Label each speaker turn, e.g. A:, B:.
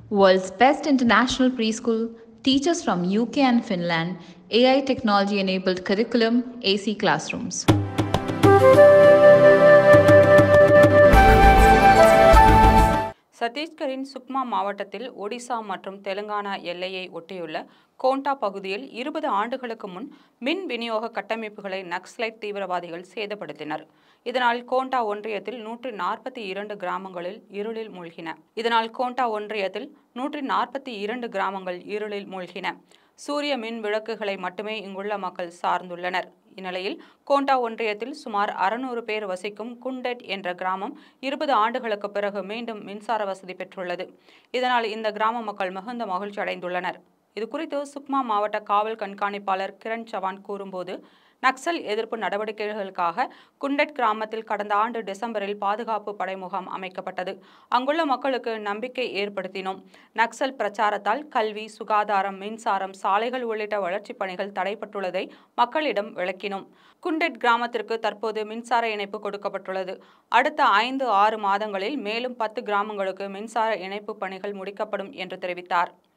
A: World's best international preschool, teachers from UK and Finland, AI technology enabled curriculum, AC classrooms.
B: சத்தீஸ்கரின் Sukma மாவட்டத்தில் ஒடிசா மற்றும் தெலுங்கானா எல்லையை ஒட்டியுள்ள கோண்டா பகுதியில் இருபது ஆண்டுகளுக்கு முன் மின் விநியோக கட்டமைப்புகளை நக்சலைட் தீவிரவாதிகள் சேதப்படுத்தினர் இதனால் கோண்டா ஒன்றியத்தில் நூற்றி நாற்பத்தி இரண்டு கிராமங்களில் இருளில் மூழ்கின இதனால் கோண்டா ஒன்றியத்தில் நூற்றி நாற்பத்தி இரண்டு கிராமங்கள் இருளில் மூழ்கின சூரிய மின் விளக்குகளை மட்டுமே இங்குள்ள மக்கள் சார்ந்துள்ளனர் இந்நிலையில் கோண்டா ஒன்றியத்தில் சுமார் அறுநூறு பேர் வசிக்கும் குண்டெட் என்ற கிராமம் இருபது ஆண்டுகளுக்கு பிறகு மீண்டும் மின்சார வசதி பெற்றுள்ளது இதனால் இந்த கிராம மக்கள் மிகுந்த மகிழ்ச்சி அடைந்துள்ளனர் இதுகுறித்து சுக்மா மாவட்ட காவல் கண்காணிப்பாளர் கிரண் சவான் கூறும்போது நக்சல் எதிர்ப்பு நடவடிக்கைகளுக்காக குண்டட் கிராமத்தில் கடந்த ஆண்டு டிசம்பரில் பாதுகாப்பு படை முகாம் அமைக்கப்பட்டது அங்குள்ள மக்களுக்கு நம்பிக்கை ஏற்படுத்தினோம் நக்சல் பிரச்சாரத்தால் கல்வி சுகாதாரம் மின்சாரம் சாலைகள் உள்ளிட்ட வளர்ச்சிப் பணிகள் தடைப்பட்டுள்ளதை மக்களிடம் விளக்கினோம் குண்டட் கிராமத்திற்கு தற்போது மின்சார இணைப்பு கொடுக்கப்பட்டுள்ளது அடுத்த ஐந்து ஆறு மாதங்களில் மேலும் பத்து கிராமங்களுக்கு மின்சார இணைப்பு பணிகள் முடிக்கப்படும் என்று தெரிவித்தார்